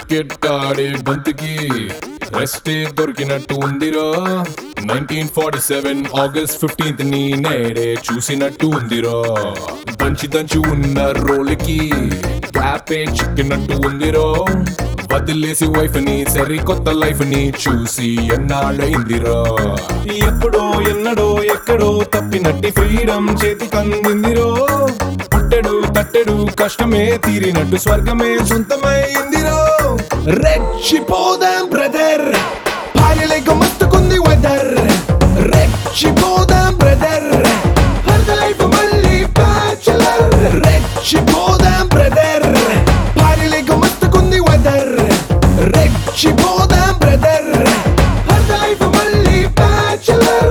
cricket ఆడే బంతికి రెస్టే దొరికినట్టు ఉందిరా nineteen forty seven August fifteenth ని నేడే చూసినట్టు ఉందిరా దంచి దంచి ఉన్న రోలికి క్యాపే చిక్కినట్టు ఉందిరో వదిలేసి వైఫ్ ని సరికొత్త లైఫ్ ని చూసి ఎన్నాళ్ళైందిరా ఎప్పుడో ఎన్నడో ఎక్కడో తప్పినట్టి ఫ్రీడమ్ చేతి కందిందిరో పుట్టెడు తట్టెడు కష్టమే తీరినట్టు స్వర్గమే సొంతమైందిరో రెచ్చిపోదాం బ్రదర్ భార్యలేక మత్తుకుంది వెదర్ రెచ్చిపోదాం బ్రదర్ హర్ద లైఫ్ మళ్ళీ బ్యాచులర్ రెచ్చిపోదాం బ్రదర్ భార్యలేక మత్తుకుంది వెదర్ రెచ్చిపోదాం బ్రదర్ హర్ద లైఫ్ మళ్ళీ బ్యాచులర్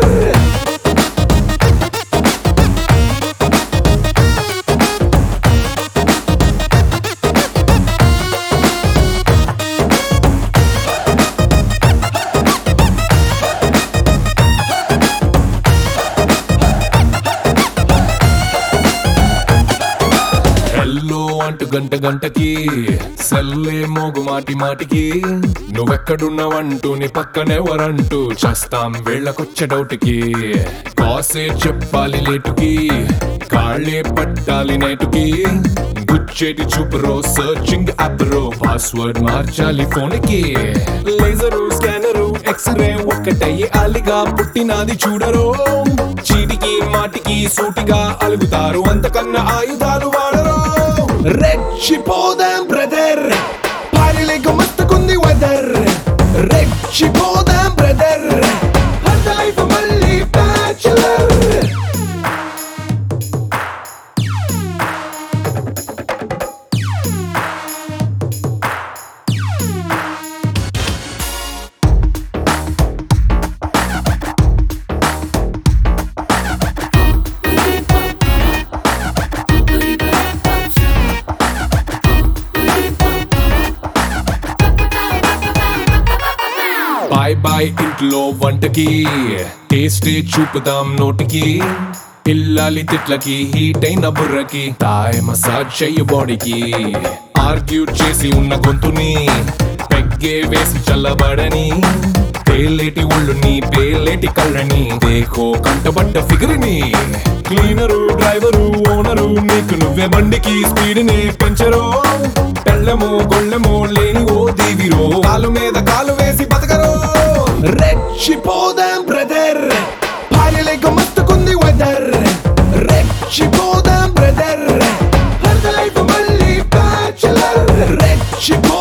హెల్లో అంటూ గంట గంటకి సెల్లే మోగు మాటి మాటికి నువ్వెక్కడున్నావంటూ నీ పక్కనెవరంటూ చేస్తాం వేళ్ళకొచ్చే డౌట్కి కాసే చెప్పాలి లేటుకి కాళ్ళే పట్టాలి నేటుకి గుచ్చేటి చూపురో సర్చింగ్ యాప్ రో పాస్వర్డ్ మార్చాలి ఫోన్ కి లేజరు స్కానరు ఎక్స్రే ఒక్కటయ్యి అలిగా పుట్టినాది చూడరో చీటికి మాటికి సూటిగా అలుగుతారు అంతకన్నా ఆయుధాలు వాడరు రెచ్చిపోదాం బ్రదర్ పాలిలేక మత్తుకుంది వెదర్ రెచ్చిపోదాం బ్రదర్ హర్ద లైఫ్ మళ్ళీ బ్యాచులర్ బాయ్ బాయ్ ఇంట్లో వంటకి టేస్టే చూపుదాం నోటికి పిల్లాలి తిట్లకి హీట్ అయిన బుర్రకి తాయ్ మసాజ్ చెయ్యి బాడీకి ఆర్గ్యూ చేసి ఉన్న గొంతుని పెగ్గే వేసి చల్లబడని పేలేటి ఒళ్ళుని పేలేటి కళ్ళని దేకో కంటబడ్డ ఫిగర్ని క్లీనరు డ్రైవరు ఓనరు నీకు నువ్వే బండికి స్పీడ్ ని పెంచరు పెళ్ళము గొళ్ళెము లేని ఓ దీవిరో కాలు మీద కాలు వేసి బతకరు రెచ్చిపోదాం బ్రదర్ భార్యలేక మత్తుకుంది వెదర్ రెచ్చిపోదాం బ్రదర్ హర్ద లైఫ్ మళ్ళీ బ్యాచులర్ రెచ్చిపో